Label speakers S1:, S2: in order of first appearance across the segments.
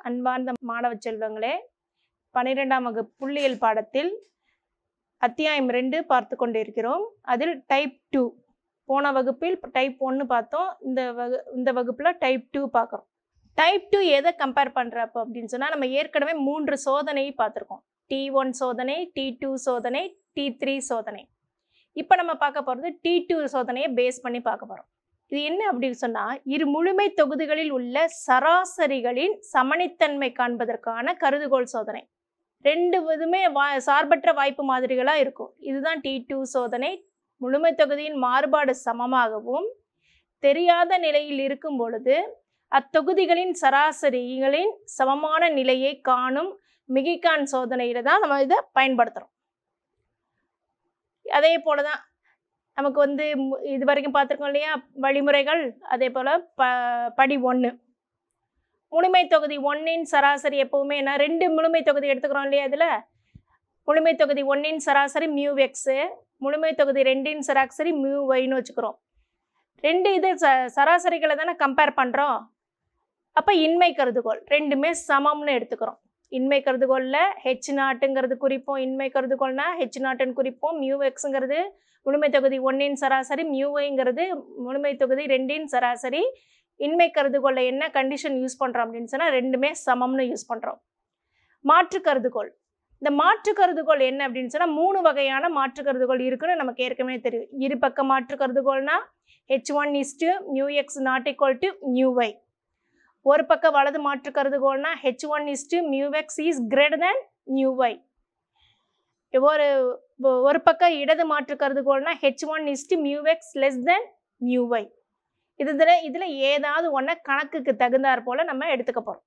S1: அன்பார்ந்த மாணவ செல்வங்களே பன்னிரெண்டாம் வகுப்பு புள்ளியியல் பாடத்தில் அத்தியாயம் ரெண்டு பார்த்து கொண்டிருக்கிறோம் அதில் டைப் டூ போன வகுப்பில் டைப் ஒன்று பார்த்தோம் இந்த வகு இந்த வகுப்பில் டைப் டூ பார்க்குறோம் டைப் டூ எதை கம்பேர் பண்ணுறப்போ அப்படின்னு சொன்னால் நம்ம ஏற்கனவே மூன்று சோதனையை பார்த்துருக்கோம் டி ஒன் சோதனை டி டூ சோதனை டி த்ரீ சோதனை இப்போ நம்ம பார்க்க போகிறது டி டூ சோதனையை பேஸ் பண்ணி பார்க்க போகிறோம் இது என்ன அப்படின்னு சொன்னால் இரு முழுமை தொகுதிகளில் உள்ள சராசரிகளின் சமணித்தன்மை காண்பதற்கான கருதுகோள் சோதனை ரெண்டு இதுவுமே வா சார்பற்ற வாய்ப்பு மாதிரிகளாக இருக்கும் இதுதான் டி டூ சோதனை முழுமை தொகுதியின் மாறுபாடு சமமாகவும் தெரியாத நிலையில் இருக்கும் பொழுது அத்தொகுதிகளின் சராசரிகளின் சமமான நிலையை காணும் மிகிகான் சோதனையில் தான் நம்ம இதை பயன்படுத்துகிறோம் அதே போல தான் நமக்கு வந்து மு- இது வரைக்கும் பார்த்துருக்கோம் இல்லையா வழிமுறைகள் அதே போல் ப படி ஒன்று முழுமை தொகுதி ஒன்றின் சராசரி எப்போவுமே என்ன ரெண்டு முழுமை தொகுதி எடுத்துக்கிறோம் இல்லையா இதில் முழுமை தொகுதி ஒன்றின் சராசரி மியூ எக்ஸு முழுமை தொகுதி ரெண்டின் சராசரி மியூ ஒய்னு வச்சுக்கிறோம் ரெண்டு இது ச சராசரிகளை தானே கம்பேர் பண்ணுறோம் அப்போ இன்மை கருதுகோள் ரெண்டுமே சமம்னு எடுத்துக்கிறோம் இன்மை கருதுகோளில் ஹெச் நாட்டுங்கிறது குறிப்போம் இன்மை கருதுகோள்னா ஹெச் நாட்டுன்னு குறிப்போம் மியூ எக்ஸுங்கிறது முழுமை தொகுதி ஒன்றின் சராசரி மியூஐங்கிறது முழுமை தொகுதி ரெண்டின் சராசரி இன்மை கருதுகோளில் என்ன கண்டிஷன் யூஸ் பண்ணுறோம் அப்படின்னு சொன்னால் ரெண்டுமே சமம்னு யூஸ் பண்ணுறோம் மாற்று கருதுகோள் இந்த மாற்று கருதுகோள் என்ன அப்படின்னு சொன்னால் மூணு வகையான மாற்று கருதுகோள் இருக்குன்னு நமக்கு ஏற்கனவே தெரியும் இரு பக்க மாற்று கருதுகோள்னா H one is to mu x not equal to mu i ஒரு பக்க வலது மாற்று கருதுகோள்னா H one is to mu x is greater than mu i ஒரு ஒரு பக்கம் இடது மாற்று கருதுகோள்னா H one is to mu x less than mu i இதில் இதில் ஏதாவது ஒன்றை கணக்குக்கு தகுந்தாற் போல் நம்ம எடுத்துக்க போகிறோம்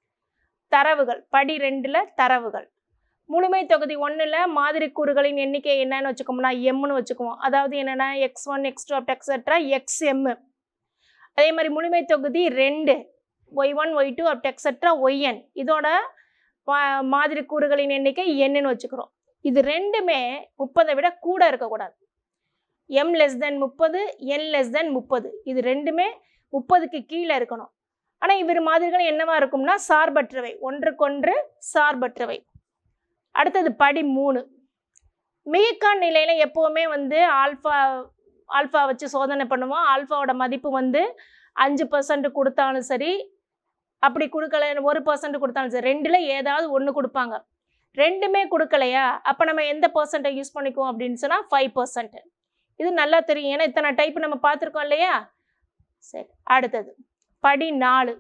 S1: தரவுகள் படி ரெண்டில் தரவுகள் முழுமை தொகுதி ஒன்றில் மாதிரி கூறுகளின் எண்ணிக்கை என்னன்னு வச்சுக்கோம்னா எம்னு வச்சுக்குவோம் அதாவது என்னென்னா x one x two etcetera x m அதே மாதிரி முழுமை தொகுதி ரெண்டு y one y two up etcetera y n இதோட பா- மாதிரி கூறுகளின் எண்ணிக்கை என்னன்னு வச்சுக்கிறோம் இது ரெண்டுமே முப்பதை விட கூட இருக்கக்கூடாது எம் லெஸ் தென் முப்பது என் லெஸ் தென் முப்பது இது ரெண்டுமே முப்பதுக்கு கீழே இருக்கணும் ஆனால் இவர் மாதிரிகள் என்னவா இருக்கும்னா சார்பற்றவை ஒன்றுக்கொன்று சார்பற்றவை அடுத்தது படி மூணு மிகக்கான் நிலையில் எப்போவுமே வந்து ஆல்ஃபா ஆல்ஃபா வச்சு சோதனை பண்ணுவோம் ஆல்ஃபாவோட மதிப்பு வந்து அஞ்சு பர்சன்ட் கொடுத்தாலும் சரி அப்படி கொடுக்கல ஒரு பர்சன்ட் கொடுத்தாலும் சரி ரெண்டில் ஏதாவது ஒன்று கொடுப்பாங்க ரெண்டுமே கொடுக்கலையா அப்போ நம்ம எந்த பர்சன்ட்டை யூஸ் பண்ணிக்குவோம் அப்படின்னு சொன்னால் ஃபைவ் பர்சன்ட் இது நல்லா தெரியும் ஏன்னா இத்தனை டைப் நம்ம பார்த்துருக்கோம் இல்லையா சரி அடுத்தது படி நாலு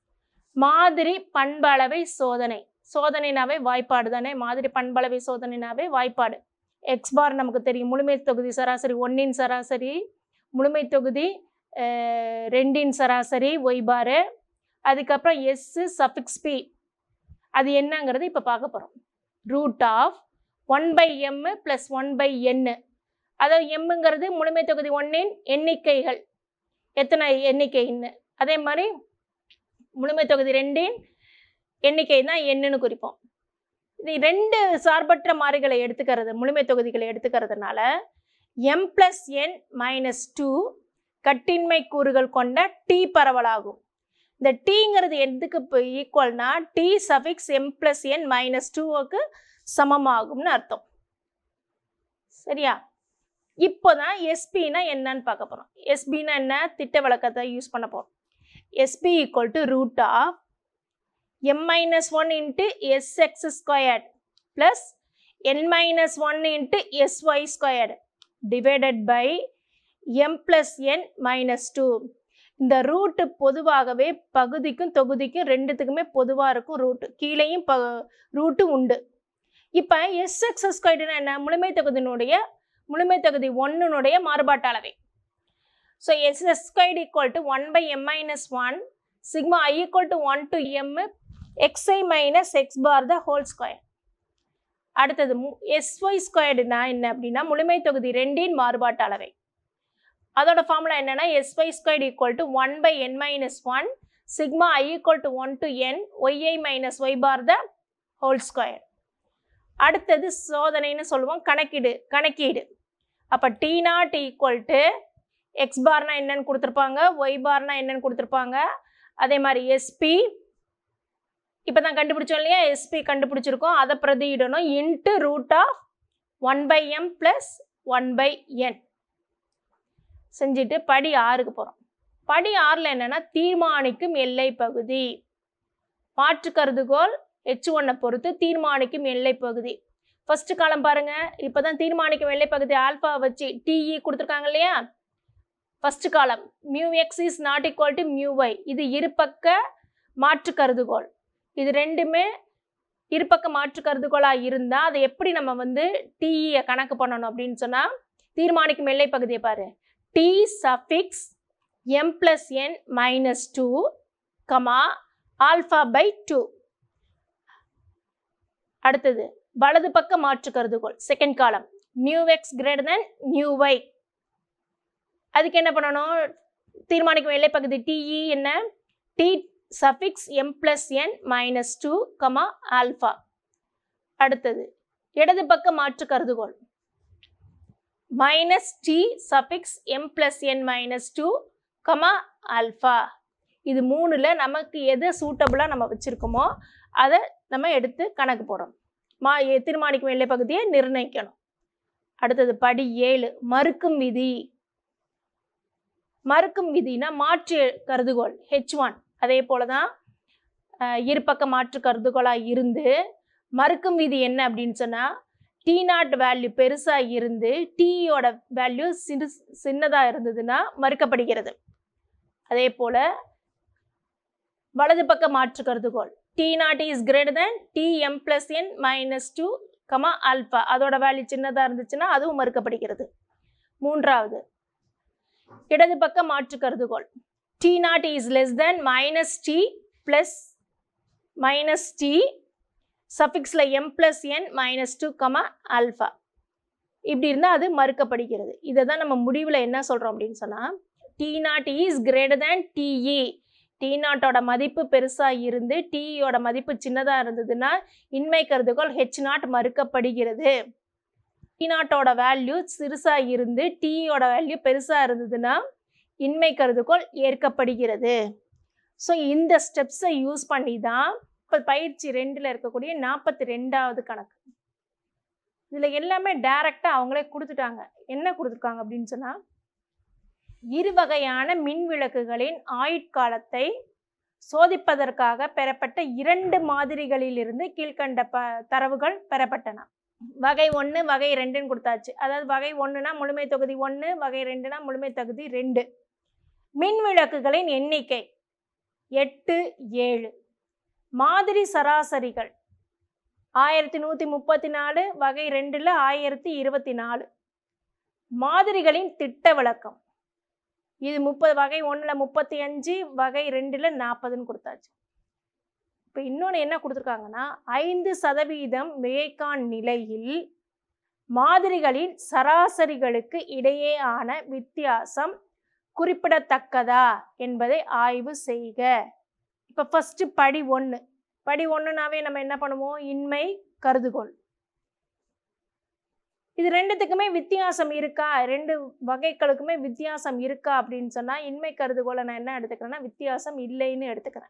S1: மாதிரி பண்பளவை சோதனை சோதனைனாவே வாய்ப்பாடு தானே மாதிரி பண்பளவை சோதனைனாவே வாய்ப்பாடு எக்ஸ் பார் நமக்கு தெரியும் முழுமை தொகுதி சராசரி ஒன்றின் சராசரி முழுமை தொகுதி அஹ், ரெண்டின் சராசரி ஒய் பாரு அதுக்கப்புறம் எஸ்ஸு சஃபிக்ஸ் பி அது என்னங்கிறது இப்போ பார்க்க போகிறோம் root of one by m plus one by n அதாவது எம்முங்கிறது முழுமை தொகுதி ஒன்றின் எண்ணிக்கைகள் எத்தனை எண்ணிக்கைன்னு அதே மாதிரி முழுமை தொகுதி ரெண்டின் எண்ணிக்கை தான் எண்ணுன்னு குறிப்போம் இது ரெண்டு சார்பற்ற மாறிகளை எடுத்துக்கிறது முழுமை தொகுதிகளை எடுத்துக்கிறதுனால m plus n minus two கட்டின்மை கூறுகள் கொண்ட டி பரவலாகும் இந்த டீங்கிறது எதுக்கு இப்போ ஈக்குவல்னா t suffix m plus n minus டூவுக்கு சமமாகும்னு அர்த்தம் சரியா இப்போ தான் எஸ்பினா என்னன்னு பார்க்க போகிறோம் எஸ்பினா என்ன திட்ட விளக்கத்தை யூஸ் பண்ண போகிறோம் s p equal to root of m minus one into s x squared plus n minus one into s y squared divided by m plus n minus two இந்த ரூட்டு பொதுவாகவே பகுதிக்கும் தொகுதிக்கும் ரெண்டுத்துக்குமே பொதுவாக இருக்கும் ரூட்டு கீழேயும் ப ரூட்டு உண்டு இப்போ எஸ்எக்ஸ் ஸ்கொயர்டுனா என்ன முழுமை தொகுதியினுடைய முழுமை தொகுதி ஒன்றுனுடைய மாறுபாட்டு அளவை so s squared equal to one by m minus one sigma i equal to one to m x i minus x bar the whole square அடுத்தது எஸ்ஒய் ஸ்கொயர்டுனா என்ன அப்படின்னா முழுமை தொகுதி ரெண்டின் மாறுபாட்டு அளவை அதோட ஃபார்முலா என்னன்னா s y squared equal to one by n minus one sigma i equal to one to n y i minus y bar the whole square அடுத்தது சோதனைன்னு சொல்லுவோம் கணக்கீடு கணக்கீடு அப்போ t not equal to x பார்னா என்னன்னு கொடுத்துருப்பாங்க ஒய் பார்னா என்னன்னு கொடுத்துருப்பாங்க அதே மாதிரி எஸ்பி இப்போ தான் கண்டுபிடிச்சோம் இல்லையா எஸ்பி கண்டுபிடிச்சிருக்கோம் அதை பிரதியிடணும் into root of one by m plus one by n செஞ்சுட்டு படி ஆறுக்கு போகிறோம் படி ஆறில் என்னென்னா தீர்மானிக்கும் எல்லை பகுதி மாற்று கருதுகோள் ஹெச் ஒன்னை பொறுத்து தீர்மானிக்கும் எல்லை பகுதி ஃபர்ஸ்ட் காலம் பாருங்க இப்போ தான் தீர்மானிக்கும் எல்லை பகுதி ஆல்ஃபா வச்சு டிஇ கொடுத்துருக்காங்க இல்லையா first column mu x is not equal to mu y இது இருபக்க மாற்று கருதுகோள் இது ரெண்டுமே இருபக்க மாற்று கருதுகோளாக இருந்தால் அதை எப்படி நம்ம வந்து டிஇயை கணக்கு பண்ணணும் அப்படின்னு சொன்னால் தீர்மானிக்கும் எல்லை பகுதியை பாரு t suffix m plus n minus two comma alpha by two அடுத்தது வலது பக்க மாற்று கருதுகோள் second column mu x greater than mu y அதுக்கு என்ன பண்ணணும் தீர்மானிக்கும் எல்லை பகுதி டிஇ என்ன t suffix m plus n minus two comma alpha அடுத்தது இடது பக்க மாற்று கருதுகோள் minus t suffix m plus n minus two comma alpha இது மூணில் நமக்கு எது சூட்டபுளாக நம்ம வச்சுருக்கோமோ அதை நம்ம எடுத்து கணக்கு போடுறோம் மா எ- தீர்மானிக்கும் எல்லை பகுதியை நிர்ணயிக்கணும் அடுத்தது படி ஏழு மறுக்கும் விதி மறுக்கும் விதினா மாற்று கருதுகோள் ஹெச் ஒன் அதே போல தான் அஹ், இருபக்க மாற்று கருதுகோளாக இருந்து மறுக்கும் விதி என்ன அப்படின்னு சொன்னால் டி நாட் வேல்யூ பெருசாக இருந்து டீயோட வேல்யூ சிறு சின்னதாக இருந்ததுன்னா மறுக்கப்படுகிறது அதே போல் வலது பக்க மாற்று கருதுகோள் t naught is greater than t m plus n minus two comma alpha அதோட வேல்யூ சின்னதாக இருந்துச்சுன்னா அதுவும் மறுக்கப்படுகிறது மூன்றாவது இடது பக்க மாற்று கருதுகோள் t naught is less than minus t plus minus t சஃபிக்ஸில் m plus n minus two comma alpha இப்படி இருந்தால் அது மறுக்கப்படுகிறது இதை தான் நம்ம முடிவில் என்ன சொல்கிறோம் அப்படின்னு சொன்னால் t naught is greater than t e t நாட்டோட மதிப்பு பெருசாக இருந்து டிஇயோட மதிப்பு சின்னதாக இருந்ததுன்னா இன்மை கருதுகோள் ஹெச் நாட் மறுக்கப்படுகிறது டி நாட்டோட வேல்யூ சிறுசாக இருந்து டிஇயோட வேல்யூ பெருசாக இருந்ததுன்னா இன்மை கருதுகோள் ஏற்கப்படுகிறது ஸோ இந்த ஸ்டெப்ஸை யூஸ் பண்ணி தான் இப்போ பயிற்சி ரெண்டில் இருக்கக்கூடிய நாற்பத்தி ரெண்டாவது கணக்கு இதில் எல்லாமே டைரெக்டாக அவங்களே கொடுத்துட்டாங்க என்ன கொடுத்துருக்காங்க அப்படின்னு சொன்னால் இரு வகையான மின் விளக்குகளின் ஆயுட்காலத்தை சோதிப்பதற்காக பெறப்பட்ட இரண்டு மாதிரிகளிலிருந்து கீழ்க்கண்ட ப தரவுகள் பெறப்பட்டன வகை ஒன்று வகை ரெண்டுன்னு கொடுத்தாச்சு அதாவது வகை ஒன்றுனா முழுமை தொகுதி ஒன்று வகை ரெண்டுனா முழுமை தொகுதி ரெண்டு மின் விளக்குகளின் எண்ணிக்கை எட்டு ஏழு மாதிரி சராசரிகள் ஆயிரத்தி நூற்றி முப்பத்தி நாலு வகை ரெண்டில் ஆயிரத்தி இருபத்தி நாலு மாதிரிகளின் திட்ட விளக்கம் இது முப்பது வகை ஒன்றில் முப்பத்தி அஞ்சு வகை ரெண்டில் நாற்பதுன்னு கொடுத்தாச்சு இப்போ இன்னொன்று என்ன கொடுத்துருக்காங்கன்னா ஐந்து சதவீதம் மிகைக்கான் நிலையில் மாதிரிகளின் சராசரிகளுக்கு இடையேயான வித்தியாசம் குறிப்பிடத்தக்கதா என்பதை ஆய்வு செய்க இப்போ ஃபஸ்ட்டு படி ஒன்று படி ஒன்றுனாவே நம்ம என்ன பண்ணுவோம் இன்மை கருதுகோள் இது ரெண்டுத்துக்குமே வித்தியாசம் இருக்கா ரெண்டு வகைகளுக்குமே வித்தியாசம் இருக்கா அப்படின்னு சொன்னால் இன்மை கருதுகோளை நான் என்ன எடுத்துக்கிறேன்னா வித்தியாசம் இல்லைன்னு எடுத்துக்கிறேன்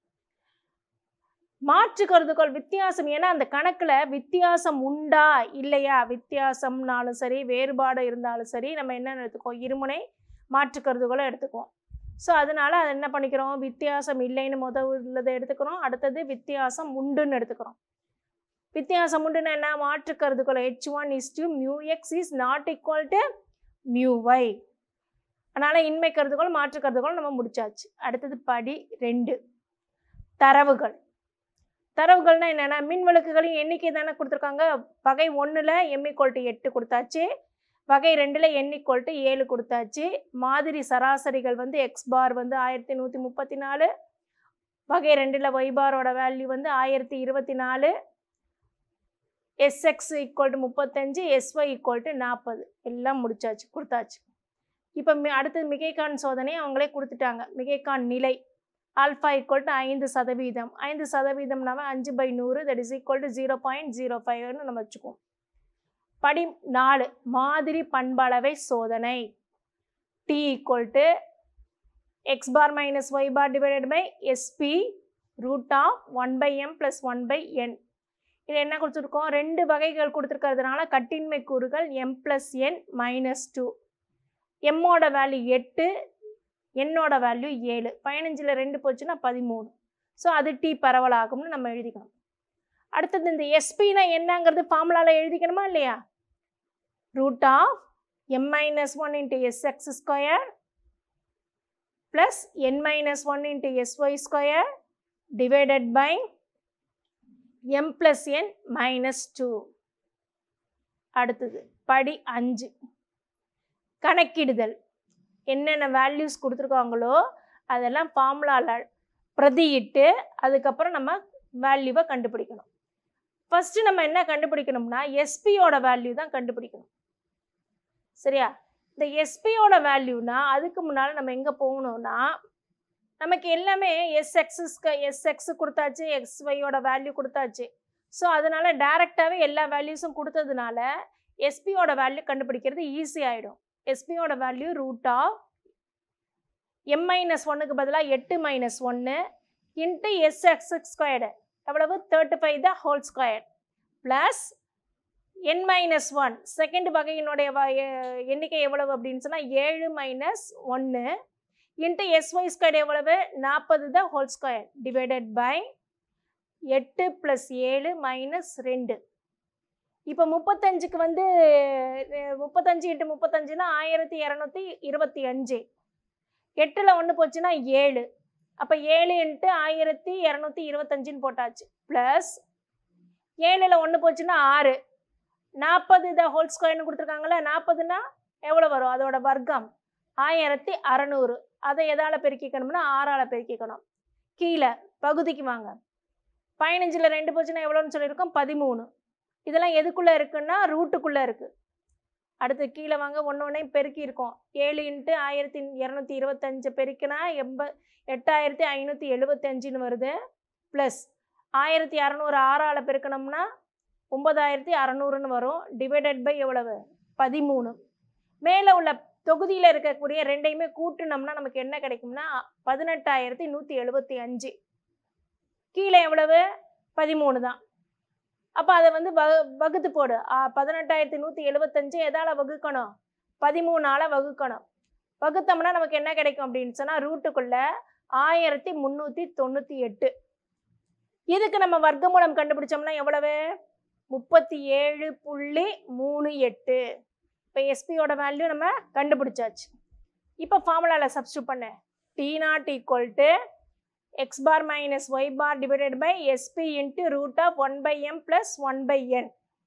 S1: மாற்று கருதுகோள் வித்தியாசம் ஏன்னா அந்த கணக்கில் வித்தியாசம் உண்டா இல்லையா வித்தியாசம்னாலும் சரி வேறுபாடு இருந்தாலும் சரி நம்ம என்ன எடுத்துக்குவோம் இருமுனை மாற்று கருதுகோளை எடுத்துக்குவோம் ஸோ அதனால அதை என்ன பண்ணிக்கிறோம் வித்தியாசம் இல்லைன்னு முத உள்ளதை எடுத்துக்கிறோம் அடுத்தது வித்தியாசம் உண்டுன்னு எடுத்துக்கிறோம் வித்தியாசம் உண்டுன்னு என்ன மாற்று கருதுகோள் H one is to mu x is not equal to mu y அதனால் இன்மை கருதுகோள் மாற்று கருதுகோள் நம்ம முடிச்சாச்சு அடுத்தது படி ரெண்டு தரவுகள் தரவுகள்னா என்னென்னா மின் விளக்குகளின் எண்ணிக்கை தானே கொடுத்துருக்காங்க வகை ஒன்றில் எம் ஈக்குவல் டு எட்டு கொடுத்தாச்சு வகை ரெண்டில் என் ஈக்குவல் டு ஏழு கொடுத்தாச்சு மாதிரி சராசரிகள் வந்து எக்ஸ் பார் வந்து ஆயிரத்தி நூற்றி முப்பத்தி நாலு வகை ரெண்டில் ஒய் பாரோட வேல்யூ வந்து ஆயிரத்தி இருபத்தி நாலு எஸ்எக்ஸ் ஈக்குவல் டு முப்பத்தஞ்சு எஸ்ஒய் ஈக்குவல் டு நாற்பது எல்லாம் முடிச்சாச்சு கொடுத்தாச்சு இப்போ மி அடுத்தது மிகைக்கான் சோதனை அவங்களே கொடுத்துட்டாங்க மிகைக்கான் நிலை ஆல்ஃபா ஈக்குவல் டு ஐந்து சதவீதம் ஐந்து சதவீதம்னாவே அஞ்சு பை நூறு that is equal to zero point zero ஃபைவ்னு நம்ம வச்சுக்குவோம் படி நாலு மாதிரி பண்பளவை சோதனை t equal to x bar minus y bar divided by s p root of one by m plus one by n இது என்ன கொடுத்துருக்கோம் ரெண்டு வகைகள் கொடுத்துருக்கறதுனால கட்டின்மை கூறுகள் m plus n minus two எம்மோட வேல்யூ எட்டு என்னோட வேல்யூ ஏழு பதினஞ்சில் ரெண்டு போச்சுன்னா பதிமூணு ஸோ அது டி பரவலாகும்னு நம்ம எழுதிக்கணும் அடுத்தது இந்த எஸ்பினா என்னங்கிறது ஃபார்முலாவில் எழுதிக்கணுமா இல்லையா root of m minus one into s x square plus n minus one into s y square divided by m plus n minus two அடுத்தது படி அஞ்சு கணக்கிடுதல் என்னென்ன வேல்யூஸ் கொடுத்துருக்காங்களோ அதெல்லாம் ஃபார்முலாவில் பிரதியிட்டு அதுக்கப்புறம் நம்ம வேல்யூவை கண்டுபிடிக்கணும் ஃபஸ்ட்டு நம்ம என்ன கண்டுபிடிக்கணும்னா எஸ்பியோட வேல்யூ தான் கண்டுபிடிக்கணும் சரியா இந்த எஸ்பியோட வேல்யூனா அதுக்கு முன்னால் நம்ம எங்கே போகணும்னா நமக்கு எல்லாமே எஸ் எக்ஸஸ்க்கு எஸ் எக்ஸ் கொடுத்தாச்சு எக்ஸ் ஒய்யோட வேல்யூ கொடுத்தாச்சு ஸோ அதனால டைரெக்டாகவே எல்லா வேல்யூஸும் கொடுத்ததுனால எஸ்பியோட வேல்யூ கண்டுபிடிக்கிறது ஈஸி ஆகிடும் எஸ்பியோட value root of m minus ஒன்னுக்கு பதிலாக எட்டு மைனஸ் ஒன்று இன்ட்டு எஸ் எக்ஸ் ஸ்கொயர்டு எவ்வளவு thirty five the whole square plus n minus one second வகையினுடைய வ- எ- எண்ணிக்கை எவ்வளவு அப்படின்னு சொன்னால் ஏழு மைனஸ் ஒன்று இன்ட்டு எஸ்ஒய் ஸ்கொயர் எவ்வளவு நாற்பது the whole square divided by எட்டு ப்ளஸ் ஏழு மைனஸ் ரெண்டு இப்போ முப்பத்தஞ்சுக்கு வந்து அஹ், முப்பத்தஞ்சு இன்ட்டு முப்பத்தஞ்சுனா ஆயிரத்தி இரநூத்தி இருபத்தி அஞ்சு எட்டில் ஒன்று போச்சுன்னா ஏழு அப்போ ஏழு இன்ட்டு ஆயிரத்தி இரநூத்தி இருபத்தஞ்சுன்னு போட்டாச்சு ப்ளஸ் ஏழில் ஒன்று போச்சுன்னா ஆறு நாற்பது த ஹோல் ஸ்கொயர்னு கொடுத்துருக்காங்களே நாற்பதுனா எவ்வளோ வரும் அதோட வர்க்கம் ஆயிரத்தி அறநூறு அதை எதால் பெருக்கிக்கணும்னா ஆறால் பெருக்கிக்கணும் கீழே பகுதிக்கு வாங்க பதினஞ்சில் ரெண்டு போச்சுன்னா எவ்வளோன்னு சொல்லியிருக்கோம் பதிமூணு இதெல்லாம் எதுக்குள்ளே இருக்குன்னா ரூட்டுக்குள்ளே இருக்குது அடுத்து கீழே வாங்க ஒன்று ஒன்றையும் பெருக்கி இருக்கோம் ஏழு இன்ட்டு ஆயிரத்தி இரநூத்தி இருபத்தஞ்சு பெருக்கினா எண்ப எட்டாயிரத்தி ஐநூற்றி எழுபத்தஞ்சுன்னு வருது ப்ளஸ் ஆயிரத்தி அறநூறு ஆறால் பெருக்கணும்னா ஒன்பதாயிரத்தி அறநூறுன்னு வரும் டிவைடட் பை எவ்வளவு பதிமூணு மேலே உள்ள தொகுதியில் இருக்கக்கூடிய ரெண்டையுமே கூட்டுனோம்னா நமக்கு என்ன கிடைக்கும்னா பதினெட்டாயிரத்தி நூற்றி எழுபத்தி அஞ்சு கீழே எவ்வளவு பதிமூணு தான் அப்போ அதை வந்து வகு வகுத்து போடு ஆ, பதினெட்டாயிரத்தி நூற்றி எழுபத்தஞ்சு எதால் வகுக்கணும் பதிமூணால் வகுக்கணும் வகுத்தோம்னா நமக்கு என்ன கிடைக்கும் அப்படின்னு சொன்னால் ரூட்டுக்குள்ளே ஆயிரத்தி முந்நூற்றி தொண்ணூற்றி எட்டு இதுக்கு நம்ம வர்க்கமூலம் கண்டுபிடிச்சோம்னா எவ்வளவு முப்பத்தி ஏழு புள்ளி மூணு எட்டு இப்போ எஸ்பியோட வேல்யூ நம்ம கண்டுபிடிச்சாச்சு இப்போ ஃபார்முலாவில் சப்ஸ்டியூட் பண்ண t not equal to x bar minus y bar divided by s p into root of one by m plus one by n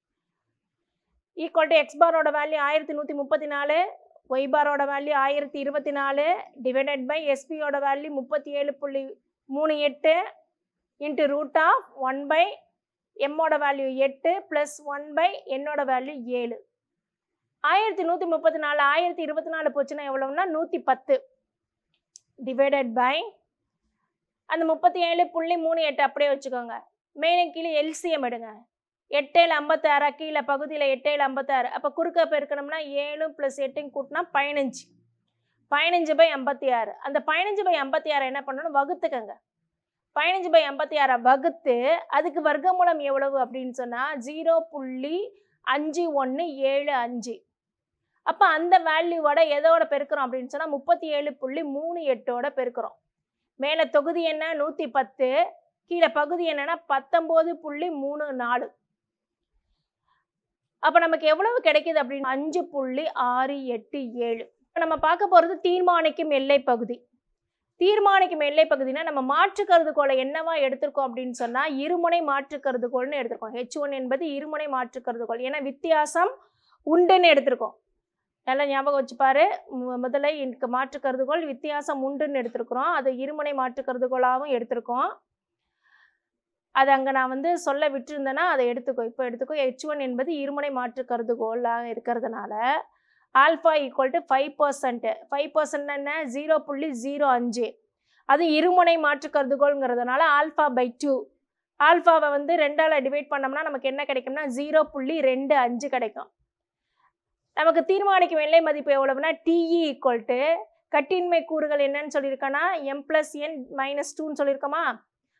S1: equal to x பாரோட வேல்யூ ஆயிரத்தி நூற்றி முப்பத்தி நாலு ஒய் பாரோட வேல்யூ ஆயிரத்தி இருபத்தி நாலு டிவைடட் பை எஸ்பியோட வேல்யூ முப்பத்தி ஏழு புள்ளி மூணு எட்டு into root of one by எம்மோட வேல்யூ எட்டு ப்ளஸ் ஒன் பை என்னோட வேல்யூ ஏழு ஆயிரத்தி நூற்றி முப்பத்தி நாலு ஆயிரத்தி இருபத்தி நாலு போச்சுன்னா எவ்வளோன்னா நூற்றி பத்து டிவைடட் பை அந்த முப்பத்தி ஏழு புள்ளி மூணு எட்டு அப்படியே வச்சுக்கோங்க மேலே கீழே எல்சிஎம் எடுங்க எட்டேழு ஐம்பத்தாறா கீழே பகுதியில் எட்டேழு ஐம்பத்தாறு அப்போ குறுக்க பெருக்கணும்னா ஏழு ப்ளஸ் எட்டையும் கூட்டினா பதினஞ்சு பதினஞ்சு பை ஐம்பத்தி ஆறு அந்த பதினஞ்சு பை ஐம்பத்தி ஆறை என்ன பண்ணணும் வகுத்துக்கங்க பதினஞ்சு பை ஐம்பத்தி ஆறை வகுத்து அதுக்கு வர்க்கமூலம் எவ்வளவு அப்படின்னு சொன்னால் ஜீரோ புள்ளி அஞ்சு ஒன்று ஏழு அஞ்சு அப்போ அந்த வேல்யூவோட எதோட பெருக்கிறோம் அப்படின்னு சொன்னால் முப்பத்தி ஏழு புள்ளி மூணு எட்டோட பெருக்கிறோம் மேலே தொகுதி என்ன நூற்றி பத்து கீழே பகுதி என்னன்னா பத்தொம்போது புள்ளி மூணு நாலு அப்போ நமக்கு எவ்வளவு கிடைக்குது அப்படின்னு அஞ்சு புள்ளி ஆறு எட்டு ஏழு இப்போ நம்ம பார்க்க போகிறது தீர்மானிக்கும் எல்லை பகுதி தீர்மானிக்கும் எல்லை பகுதினா நம்ம மாற்று கருதுகோளை என்னவா எடுத்திருக்கோம் அப்படின்னு சொன்னால் இருமுனை மாற்று கருதுகோள்னு எடுத்திருக்கோம் ஹெச் ஒன் என்பது இருமுனை மாற்று கருதுகோள் ஏன்னா வித்தியாசம் உண்டுன்னு எடுத்திருக்கோம் நல்லா ஞாபகம் வச்சு பாரு மு- முதல்ல எனக்கு மாற்று கருதுகோள் வித்தியாசம் உண்டுன்னு எடுத்திருக்கிறோம் அது இருமுனை மாற்று கருதுகோளாகவும் எடுத்திருக்கோம் அது அங்கே நான் வந்து சொல்ல விட்டுருந்தேன்னா அதை எடுத்துக்கோ இப்போ எடுத்துக்கோ ஹெச் ஒன் என்பது இருமுனை மாற்று கருதுகோளாக இருக்கிறதுனால alpha equal to five percent five percent என்ன ஜீரோ புள்ளி ஜீரோ அஞ்சு அது இருமுனை மாற்று கருதுகோள்ங்கிறதுனால ஆல்ஃபா பை டூ ஆல்ஃபாவை வந்து ரெண்டால் டிவைட் பண்ணோம்னா நமக்கு என்ன கிடைக்கும்னா ஜீரோ புள்ளி ரெண்டு அஞ்சு கிடைக்கும் நமக்கு தீர்மானிக்கும் எல்லை மதிப்பு எவ்வளவுனா டிஇ ஈக்குவல் டு கட்டின்மை கூறுகள் என்னன்னு சொல்லியிருக்கோன்னா எம் ப்ளஸ் என் மைனஸ் டூன்னு சொல்லியிருக்கோமா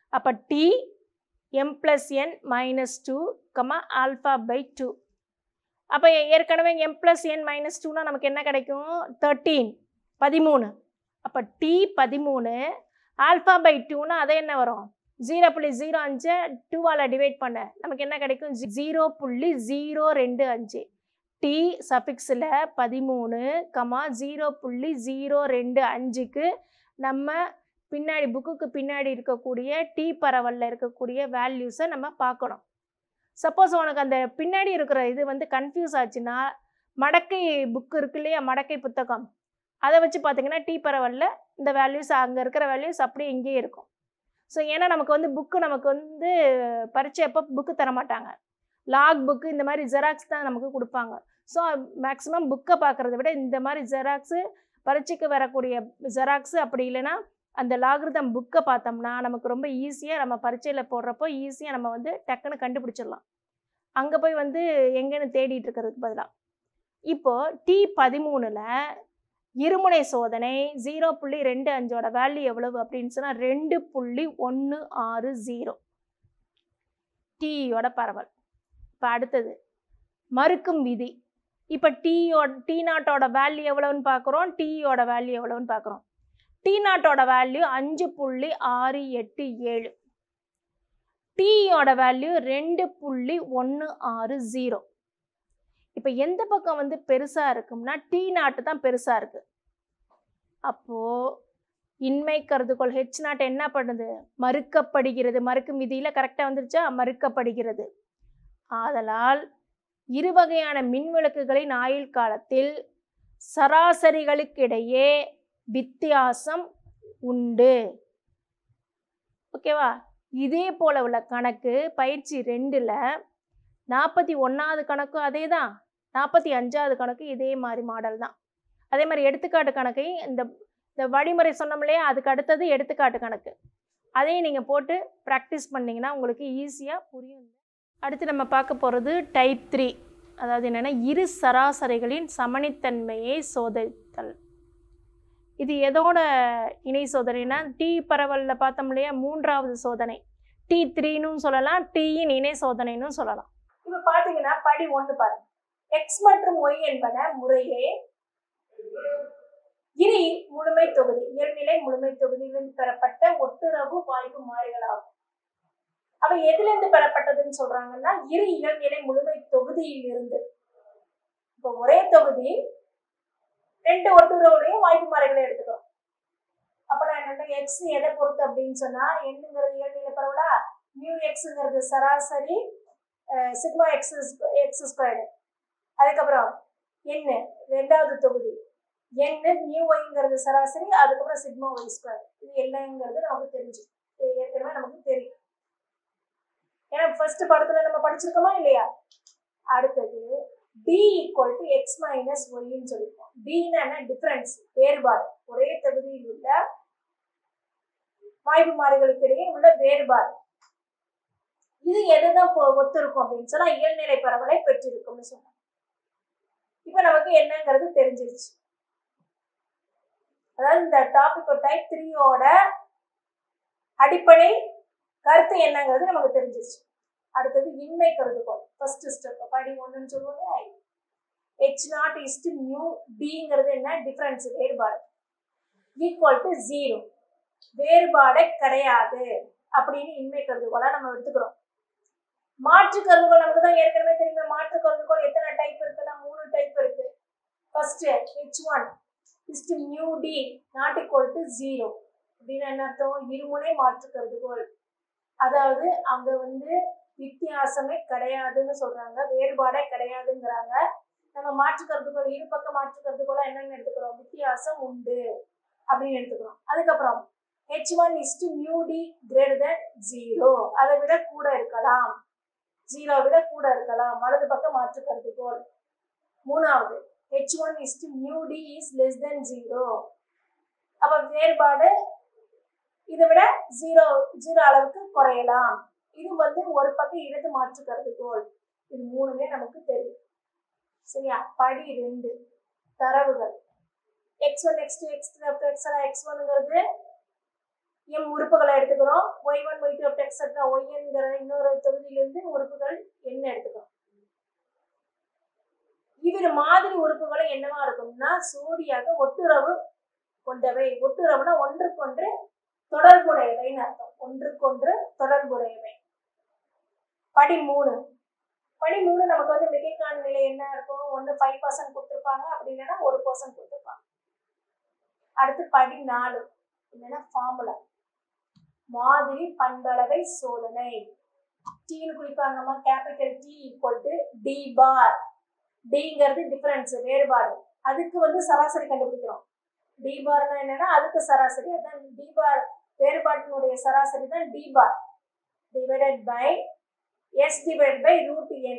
S1: அப்போ t m plus n minus two comma alpha by two அப்போ ஏற்கனவே எம் ப்ளஸ் என் மைனஸ் டூனா நமக்கு என்ன கிடைக்கும் தேர்ட்டீன் பதிமூணு அப்போ டி பதிமூணு ஆல்ஃபா பை டூனா அது என்ன வரும் ஜீரோ புள்ளி ஜீரோ அஞ்சை டூவால் டிவைட் பண்ண நமக்கு என்ன கிடைக்கும் ஜீரோ புள்ளி ஜீரோ ரெண்டு அஞ்சு டி சஃபிக்ஸில் பதிமூணு கமா ஜீரோ புள்ளி ஜீரோ ரெண்டு அஞ்சுக்கு நம்ம பின்னாடி புக்குக்கு பின்னாடி இருக்கக்கூடிய டி பரவலில் இருக்கக்கூடிய வேல்யூஸை நம்ம பார்க்கணும் சப்போஸ் உனக்கு அந்த பின்னாடி இருக்கிற இது வந்து கன்ஃபியூஸ் ஆச்சுன்னா மடக்கை புக்கு இருக்கு இல்லையா மடக்கை புத்தகம் அதை வச்சு பார்த்தீங்கன்னா டி பரவலில் இந்த வேல்யூஸ் அங்கே இருக்கிற வேல்யூஸ் அப்படியே இங்கேயே இருக்கும் ஸோ ஏன்னா நமக்கு வந்து புக்கு நமக்கு வந்து பரீட்சை அப்போ புக்கு தர மாட்டாங்க லாக் புக்கு இந்த மாதிரி ஜெராக்ஸ் தான் நமக்கு கொடுப்பாங்க ஸோ மேக்ஸிமம் புக்கை பார்க்குறத விட இந்த மாதிரி ஜெராக்ஸு பரீட்சைக்கு வரக்கூடிய ஜெராக்ஸு அப்படி இல்லைன்னா அந்த லாகிருதம் புக்கை பார்த்தோம்னா நமக்கு ரொம்ப ஈஸியாக நம்ம பரீட்சையில் போடுறப்போ ஈஸியாக நம்ம வந்து டக்குன்னு கண்டுபிடிச்சிடலாம் அங்கே போய் வந்து எங்கேன்னு தேடிட்டு இருக்கிறதுக்கு பதிலாக இப்போது டி பதிமூணில் இருமுனை சோதனை ஜீரோ புள்ளி ரெண்டு அஞ்சோட வேல்யூ எவ்வளவு அப்படின்னு சொன்னால் ரெண்டு புள்ளி ஒன்று ஆறு ஜீரோ டீயோட பரவல் இப்போ அடுத்தது மறுக்கும் விதி இப்போ டீயோட டி நாட்டோட வேல்யூ எவ்வளோன்னு பார்க்குறோம் டீயோட வேல்யூ எவ்வளோன்னு பார்க்குறோம் டி நாட்டோட வேல்யூ அஞ்சு புள்ளி ஆறு எட்டு ஏழு டீயோட வேல்யூ ரெண்டு புள்ளி ஒன்று ஆறு ஜீரோ இப்போ எந்த பக்கம் வந்து பெருசாக இருக்கும்னா டி நாட்டு தான் பெருசாக இருக்கு அப்போது இன்மை கருதுகோள் ஹெச் நாட் என்ன பண்ணுது மறுக்கப்படுகிறது மறுக்கும் விதியில் கரெக்டாக வந்துருச்சா மறுக்கப்படுகிறது ஆதலால் இரு வகையான மின்விளக்குகளின் ஆயுள் காலத்தில் சராசரிகளுக்கிடையே வித்தியாசம் உண்டு ஓகேவா இதே போல உள்ள கணக்கு பயிற்சி ரெண்டில் நாற்பத்தி ஒன்றாவது கணக்கும் அதே தான் நாற்பத்தி அஞ்சாவது கணக்கு இதே மாதிரி மாடல் தான் அதே மாதிரி எடுத்துக்காட்டு கணக்கையும் இந்த இந்த வழிமுறை சொன்னோம் இல்லையா அதுக்கு அடுத்தது எடுத்துக்காட்டு கணக்கு அதையும் நீங்கள் போட்டு ப்ராக்டிஸ் பண்ணிங்கன்னா உங்களுக்கு ஈஸியாக புரியும் அடுத்து நம்ம பார்க்க போகிறது டைப் த்ரீ அதாவது என்னென்னா இரு சராசரிகளின் சமனித்தன்மையை சோதித்தல் இது எதோட இணை சோதனைனா டி பரவலில் பார்த்தோம் இல்லையா மூன்றாவது சோதனை டி த்ரீனும் சொல்லலாம் டீயின் இணை சோதனைன்னு சொல்லலாம் இப்போ பார்த்தீங்கன்னா படி ஒன்று பாருங்க எக்ஸ் மற்றும் ஒய் என்பன முறையே இரு முழுமை தொகுதி இயல்நிலை முழுமை தொகுதியிலிருந்து பெறப்பட்ட ஒட்டுறவு வாய்ப்பு மாறிகளாகும் அவை எதிலிருந்து பெறப்பட்டதுன்னு சொல்றாங்கன்னா இரு இயல்நிலை முழுமை தொகுதியில் இருந்து இப்போ ஒரே தொகுதி ரெண்டு ஒட்டுறவுடையும் வாய்ப்பு மாறிகளை எடுத்துக்கிறோம் அப்ப நான் என்ன எக்ஸ் எதை பொறுத்து அப்படின்னு சொன்னா என்னங்கிறது இயல்நிலை பரவலா மியூ எக்ஸுங்கிறது சராசரி சிக்மா எக்ஸ் எக்ஸ் ஸ்கொயர்டு அதுக்கப்புறம் என்ன ரெண்டாவது தொகுதி என்ன நியூ ஒய்ங்கிறது சராசரி அதுக்கப்புறம் சிக்மா ஒய் ஸ்கொயர் இது என்னங்கிறது நமக்கு தெரிஞ்சு இது ஏற்கனவே நமக்கு தெரியும் ஏன்னா ஃபர்ஸ்ட் படத்துல நம்ம படிச்சிருக்கோமா இல்லையா அடுத்தது t equal to x minus ஒய்ன்னு சொல்லியிருக்கோம் டின்னா என்ன டிஃபரன்ஸ் வேறுபாடு ஒரே தொகுதியில் உள்ள வாய்ப்பு மாறிகளுக்கு இடையே உள்ள வேறுபாடு இது எதுதான் ஒத்து இருக்கும் அப்படின்னு சொன்னா இயல்நிலை பரவலை பெற்றிருக்கும்னு சொன்னாங்க இப்ப நமக்கு என்னங்கிறது தெரிஞ்சிருச்சு அதாவது இந்த டாபிக் டைப் த்ரீயோட அடிப்படை கருத்து என்னங்கிறது நமக்கு தெரிஞ்சிருச்சு அடுத்தது இன்மை கருதுகோள் ஃபர்ஸ்ட் ஸ்டெப் படி ஒன்றுன்னு சொல்லுவோம் H naught is to nu டிங்கிறது என்ன டிஃபரன்ஸ் வேறுபாடு ஈக்குவல் டு ஜீரோ வேறுபாடே கிடையாது அப்படின்னு இன்மை கருதுகோளா நம்ம எடுத்துக்கிறோம் மாற்று கருதுகோள் நமக்கு தான் ஏற்கனவே தெரியுமே மாற்று கருதுகோள் எத்தனை டைப் இருக்குன்னா மூணு டைப் இருக்கு first H one is to new D not equal to zero அப்படின்னு என்ன அர்த்தம் இருமுனை மாற்று கருதுகோள் அதாவது அங்க வந்து வித்தியாசமே கிடையாதுன்னு சொல்றாங்க வேறுபாடே கிடையாதுங்கிறாங்க நம்ம மாற்று கருத்துக்கள் இரு பக்க மாற்று கருத்துக்களா என்னென்னு எடுத்துக்கிறோம் வித்தியாசம் உண்டு அப்படின்னு எடுத்துக்கிறோம் அதுக்கப்புறம் H one is to mu t greater than zero அதை விட கூட இருக்கலாம் ஜீரோ விட கூட இருக்கலாம் வலது பக்கம் மாற்று கருத்துக்கோள் மூணாவது H one is to mu D is less than zero அப்ப வேறுபாடு இதை விட ஜீரோ ஜீரோ அளவுக்கு குறையலாம் இது வந்து ஒரு பக்கம் இடது மாற்று கருதுகோள் இது மூணுமே நமக்கு தெரியும் சரியா படி ரெண்டு தரவுகள் x one x two x three x x ஒன்னுங்கிறது எம் உறுப்புகளை எடுத்துக்கிறோம் y one y two etcetera ஒய்ங்கிற இன்னொரு தொகுதியிலிருந்து உறுப்புகள் என்ன எடுத்துக்கிறோம் இவர் மாதிரி உறுப்புகளை என்னவா இருக்கும்னா சோடியாக ஒட்டுறவு கொண்டவை ஒட்டுறவுனா ஒன்றுக்கொன்று தொடர்புடையவைன்னு அர்த்தம் ஒன்றுக்கொன்று தொடர்புடையவை படி மூணு படி மூணு நமக்கு வந்து மிகைக்கான நிலை என்ன இருக்கும் ஒன்று ஃபைவ் பர்சன்ட் கொடுத்துருப்பாங்க அப்படி இல்லைன்னா ஒரு பர்சன்ட் கொடுத்துருப்பாங்க அடுத்து படி நாலு என்னன்னா ஃபார்முலா மாதிரி பண்பளவை சோதனை டீனு குறிப்பாங்கம்மா capital t equal to D bar டிங்கிறது டிஃபரன்ஸ் வேறுபாடு அதுக்கு வந்து சராசரி கண்டுபிடிக்கிறோம் டி பார்னா என்னன்னா அதுக்கு சராசரி அதான் டி பார் வேறுபாட்டினுடைய சராசரி தான் t bar divided by s divide by root n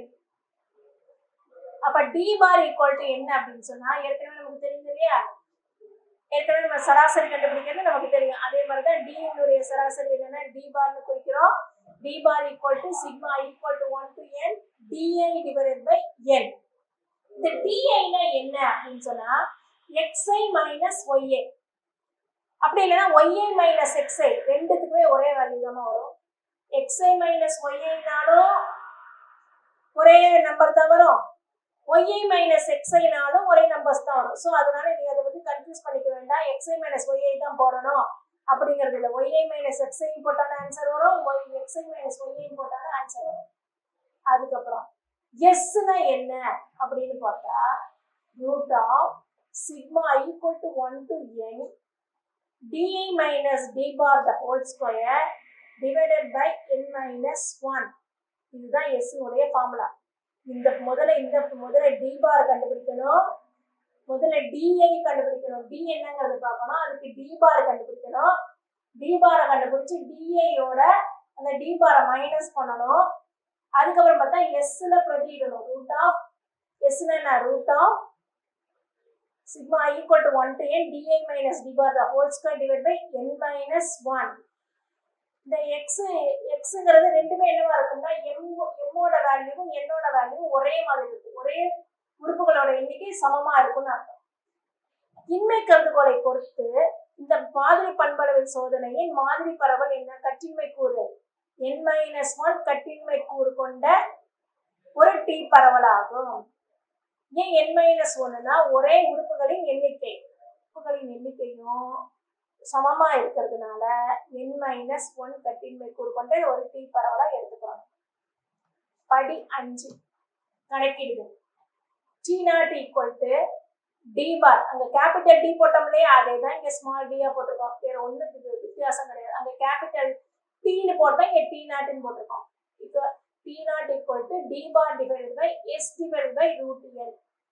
S1: அப்ப டி பார் ஈக்குவல் டு என்ன அப்படின்னு சொன்னா ஏற்கனவே நமக்கு தெரியும் இல்லையா ஏற்கனவே நம்ம சராசரி கண்டுபிடிக்கிறது நமக்கு தெரியும் அதே மாதிரி தான் டியினுடைய சராசரி என்னன்னா டி பார்னு குறிக்கிறோம் t bar equal to sigma equal to one to n t i divided by n இந்த டிஐனா என்ன அப்படின்னு சொன்னா எக்ஸ்ஐ மைனஸ் ஒய்ஏ அப்படி இல்லைன்னா ஒய்ஐ மைனஸ் எக்ஸ்ஐ ரெண்டுத்துக்குமே ஒரே வேல்யூ தான் வரும் எக்ஸ்ஐ மைனஸ் ஒய்ஐனாலும் ஒரே நம்பர் தான் வரும் ஒய்ஐ மைனஸ் எக்ஸ்ஐனாலும் ஒரே நம்பர்ஸ் தான் வரும் ஸோ அதனால நீ அதை வந்து கன்ஃபியூஸ் பண்ணிக்க வேண்டாம் எக்ஸ்ஐ மைனஸ் ஒய்ஐ தான் போடணும் அப்படிங்கிறது இல்லை ஒய்ஐ மைனஸ் எக்ஸ்ஐ போட்டாலும் ஆன்சர் வரும் ஒய் எக்ஸ்ஐ மைனஸ் ஒய்ஐ போட்டாலும் ஆன்சர் வரும் அதுக்கப்புறம் எஸ்னா என்ன அப்படின்னு பார்த்தா root of sigma equal to one to n DI minus D bar the whole square divided by n minus one இதுதான் எஸ்னுடைய ஃபார்முலா இந்த முதல்ல இந்த முதல்ல டி பார் கண்டுபிடிக்கணும் முதல்ல டிஐ கண்டுபிடிக்கணும் டி என்னங்கிறது பார்க்கணும் அதுக்கு டி பார் கண்டுபிடிக்கணும் டி பாரை கண்டுபிடிச்சு டிஐயோட அந்த டி பாரை மைனஸ் பண்ணணும் அதுக்கப்புறம் பார்த்தா எஸ்ல பிரதியிடணும் ரூட் ஆஃப் எஸ்னா என்ன root of sigma equal to one to n DI minus D bar the whole square divide by n minus one இந்த எக்ஸ் எக்ஸுங்கிறது ரெண்டுமே என்னவா இருக்கும்னா எம் எம்மோட வேல்யூவும் என்னோட வேல்யூவும் ஒரே மாதிரி இருக்கும் ஒரே உறுப்புகளோட எண்ணிக்கை சமமா இருக்கும்னு அர்த்தம் இன்மை கருதுகோளை பொறுத்து இந்த மாதிரி பண்பளவு சோதனையின் மாதிரி பரவல் என்ன கட்டின்மை கூறு என் மைனஸ் ஒன் கட்டின்மை கூறு கொண்ட ஒரு டி பரவலாகும் ஏன் என் மைனஸ் ஒன்னுனா ஒரே உறுப்புகளின் எண்ணிக்கை உறுப்புகளின் எண்ணிக்கையும் சமமா இருக்கிறதுனால என் மைனஸ் ஒன் கட்டின்மை கூறு கொண்ட ஒரு டி பரவலா எடுத்துக்கிறோம் படி அஞ்சு கணக்கிடுது t not equal to D bar அங்க கேபிட்டல் டி போட்டோம் இல்லையா அதே தான் இங்க ஸ்மால் டியா போட்டிருக்கோம் வேற ஒன்றும் வித்தியாசம் கிடையாது அங்க கேபிட்டல் டீன்னு போட்டா இங்க டி நாட்னு போட்டிருக்கோம் இப்போ t not equal to D bar divided by s divided by root l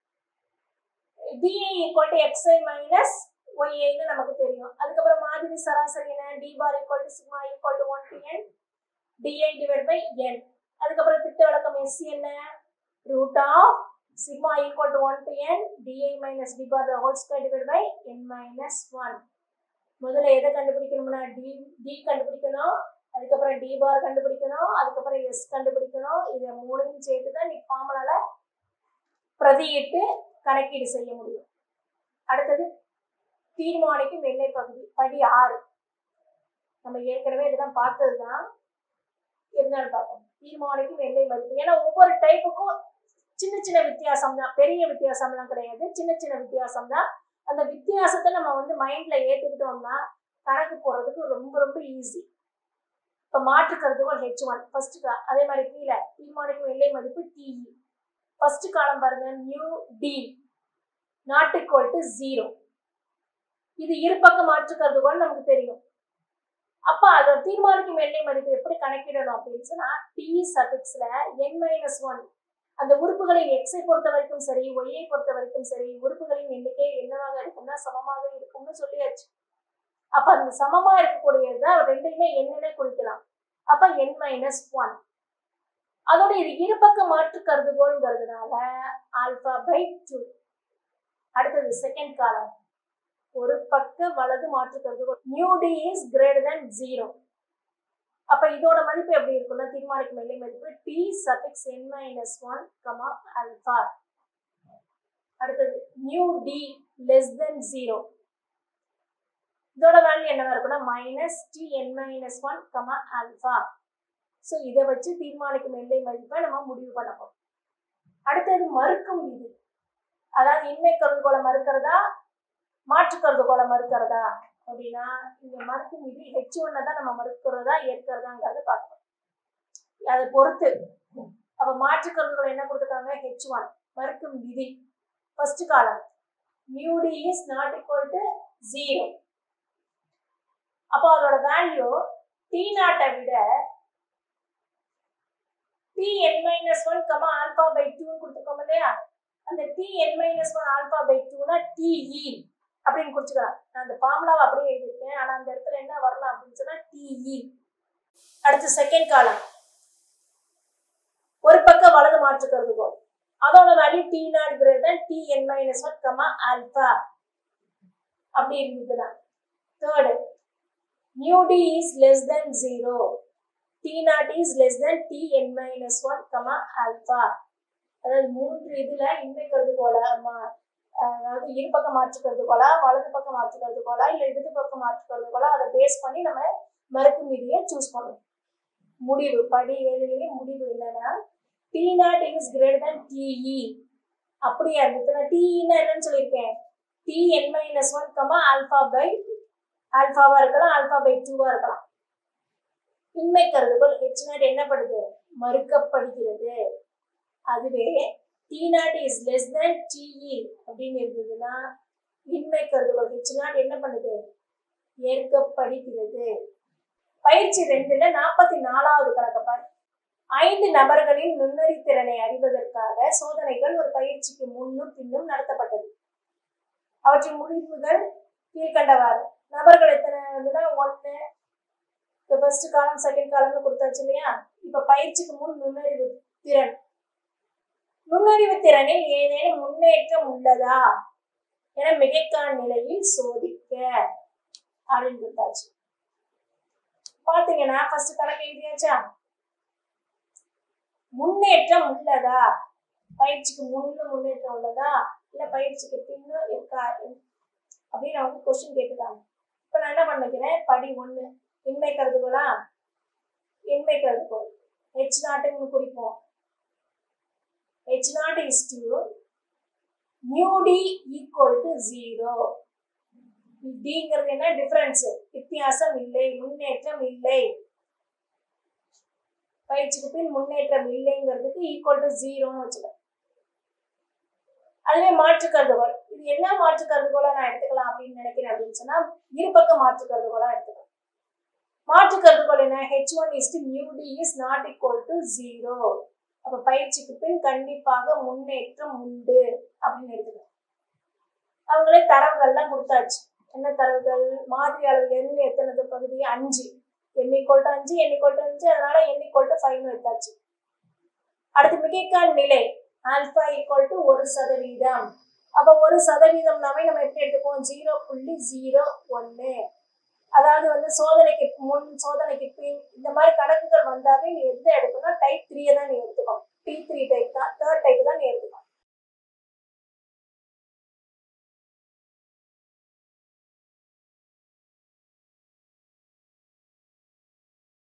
S1: d i equal to x i minus ஒய்ஐன்னு நமக்கு தெரியும் அதுக்கப்புறம் மாதிரி சராசரி என்ன d bar equal to sigma equal to one to n d i divide by n அதுக்கப்புறம் திட்ட விளக்கம் எஸ் என்ன root of sigma equal to 1 to n di minus d bar the whole square divided by n minus 1 முதல்ல எதை கண்டுபிடிக்கணும்னா D D கண்டுபிடிக்கணும் அதுக்கப்புறம் D பார் கண்டுபிடிக்கணும் அதுக்கப்புறம் எஸ் கண்டுபிடிக்கணும் இதை மூணையும் சேர்த்து தான் நீ ஃபார்முலால பிரதியிட்டு கணக்கீடு செய்ய முடியும் அடுத்தது தீர்மானிக்கும் எல்லை பகுதி படி ஆறு நம்ம ஏற்கனவே இதெல்லாம் பார்த்தது தான் இருந்தாலும் பார்ப்போம் தீர்மானிக்கும் எல்லை மதிப்பு ஏன்னா ஒவ்வொரு டைப்புக்கும் சின்ன சின்ன வித்தியாசம் தான் பெரிய வித்தியாசம்லாம் கிடையாது சின்ன சின்ன வித்தியாசம் தான் அந்த வித்தியாசத்தை நம்ம வந்து மைண்ட்ல ஏத்துக்கிட்டோம்னா கணக்கு போடுறதுக்கு ரொம்ப ரொம்ப ஈஸி இப்போ மாற்று கருதுகோள் ஹெச் ஒன் ஃபர்ஸ்ட் அதே மாதிரி கீழே தீர்மானிக்கும் எல்லை மதிப்பு டிஇ ஃபர்ஸ்ட் காலம் பாருங்க mu D not equal to zero இது இருபக்க மாற்று கருதுகோள் நமக்கு தெரியும் அப்ப அதை தீர்மானிக்கும் எல்லை மதிப்பு எப்படி கணக்கிடணும் அப்படின்னு சொன்னா டி சபிக்ஸ்ல என் மைனஸ் ஒன் அந்த உறுப்புகளின் எக்ஸை பொறுத்த வரைக்கும் சரி ஒய்யை பொறுத்த வரைக்கும் சரி உறுப்புகளின் எண்ணிக்கை என்னவாக இருக்கும்னா சமமாக இருக்கும்னு சொல்லியாச்சு அப்ப அந்த சமமா இருக்கக்கூடியதுதான் ரெண்டையுமே என்னென்ன குறிக்கலாம் அப்ப என் மைனஸ் ஒன் அதோட இது இருபக்க மாற்று கருதுகோள்ங்கிறதுனால ஆல்பா பை டூ அடுத்தது செகண்ட் காலம் ஒரு பக்க வலது மாற்று கருதுகோள் mu d is greater than zero அப்ப இதோட மதிப்பு எப்படி இருக்கும்னா தீர்மானிக்கும் எல்லை மதிப்பு t suffix n minus one comma alpha அடுத்தது mu d less than zero இதோட வேல்யூ என்னவா இருக்குன்னா minus t n minus one comma alpha so இதை வச்சு தீர்மானிக்கும் எல்லை மதிப்பை நம்ம முடிவு பண்ணணும் அடுத்தது மறுக்கும் விதி அதாவது இன்மை கருதுகோளை மறுக்கிறதா மாற்று கருதுகோளை மறுக்கிறதா அப்படின்னா இங்க மறுக்கும் விதி ஹெச் ஒன்னை தான் நம்ம மறுக்கிறதா ஏற்கிறதாங்கிறத பார்க்கணும் அதை பொறுத்து அப்ப மாற்று கருதுகோளை என்ன கொடுத்துருக்காங்க ஹெச் ஒன் மறுக்கும் விதி first column mu D is not equal to zero அப்போ அதோட வேல்யூ டி நாட்டை விட t n minus one comma alpha by டூன்னு கொடுத்துருக்கோம் இல்லையா அந்த t n minus one alpha by டூனா டிஇ அப்படின்னு குறிச்சுக்கலாம் நான் அந்த ஃபார்முலாவை அப்படியே எழுதியிருக்கேன் ஆனால் அந்த இடத்துல என்ன வரலாம் அப்படின்னு சொன்னா டிஇ அடுத்து செகண்ட் காலம் ஒரு பக்கம் வலது மாற்று கருதுகோள் அதோட value t naught greater t n minus one comma alpha அப்படி இருந்ததுன்னா third mu d is less than zero t naught is less than t n minus one comma alpha அதாவது மூன்று இதுல இன்மை கருதுகோளா ம- அதாவது இரு பக்கம் மாற்று கருதுகோளா வலது பக்கம் மாற்று கருதுகோளா இல்ல இடது பக்கம் மாற்று கருதுகோளா அதை பேஸ் பண்ணி நம்ம மறுக்கும் விதியை சூஸ் பண்ணணும் முடிவு படி ஏழுலயே முடிவு என்னன்னா t naught is greater than t e அப்படியா இருந்துச்சுன்னா டிஇன்னா என்னன்னு சொல்லியிருக்கேன் t n minus one comma alpha by ஆல்பாவா இருக்கலாம் ஆல்பா பை டூவா இருக்கலாம் இன்மை கருதுகோள் ஹெச் நாட் என்ன பண்ணுது மறுக்கப்படுகிறது அதுவே t naught is less than t e அப்படின்னு இருந்ததுன்னா இன்மை கருதுகோள் ஹெச் நாட் என்ன பண்ணுது ஏற்கப்படுகிறது பயிற்சி ரெண்டுல நாற்பத்தி நாலாவது கணக்கு பாரு ஐந்து நபர்களின் நுண்ணறித்திறனை அறிவதற்காக சோதனைகள் ஒரு பயிற்சிக்கு முன்னும் பின்னும் நடத்தப்பட்டது அவற்றின் முடிவுகள் கீழ்கண்டவாறு நபர்கள் எத்தனை வந்துன்னா ஒன்று இப்போ ஃபர்ஸ்ட் காலம் செகண்ட் காலம்னு கொடுத்தாச்சு இல்லையா இப்போ பயிற்சிக்கு முன் நுண்ணறிவு திறன் நுண்ணறிவு திறனில் ஏதேனும் முன்னேற்றம் உள்ளதா என மிகைக்கான் நிலையில் சோதிக்க அப்படின்னு கொடுத்தாச்சு பாத்தீங்கன்னா ஃபர்ஸ்ட் கணக்கு எழுதியாச்சா முன்னேற்றம் உள்ளதா பயிற்சிக்கு முன்னு முன்னேற்றம் உள்ளதா இல்ல பயிற்சிக்கு பின்னு இருக்கா அப்படின்னு அவங்க கொஸ்டின் கேட்டுட்டாங்க இப்ப நான் என்ன பண்ணிக்கிறேன் படி ஒண்ணு இன்மை கருதுகோளா இன்மை கருதுகோள் ஹெச் நாட்டுன்னு குறிப்போம் h naught is to new d equal to zero டிங்கிறது என்ன டிஃபரன்ஸ் வித்தியாசம் இல்லை முன்னேற்றம் இல்லை பயிற்சிக்கு பின் முன்னேற்றம் இல்லைங்கிறதுக்கு ஈக்குவல் டு ஜீரோன்னு வச்சுக்கலாம் அதுவே மாற்று கருதுகோள் இது என்ன மாற்று கருதுகோளா நான் எடுத்துக்கலாம் அப்படின்னு நினைக்கிறேன் அப்படின்னு சொன்னா இருபக்க மாற்று கருதுகோளா எடுத்துக்கலாம் மாற்று கருதுகோள் என்ன h one is to new d is not equal to zero அப்ப பயிற்சிக்கு பின் கண்டிப்பாக முன்னேற்றம் உண்டு அப்படின்னு எடுத்துக்கலாம் அவங்களே தரவுகள்லாம் கொடுத்தாச்சு என்ன தரவுகள் மாதிரி அளவு எண் எத்தனது பகுதி அஞ்சு என் ஈக்குவல் டு அஞ்சு என் ஈக்குவல் டு அஞ்சு அதனால என் ஈக்குவல் டு ஃபைவ்னு எடுத்தாச்சு அடுத்து மிகைக்கான் நிலை ஆல்பா ஈக்குவல் டு ஒரு சதவீதம் அப்போ ஒரு சதவீதம்னாவே நம்ம எப்படி எடுத்துக்குவோம் ஜீரோ புள்ளி ஜீரோ ஒன்று அதாவது வந்து சோதனைக்கு முன் சோதனைக்கு பின் இந்த மாதிரி கணக்குகள் வந்தாவே நீ எந்த எடுக்கணும் டைப் த்ரீயை தான் நீ எடுத்துக்கணும்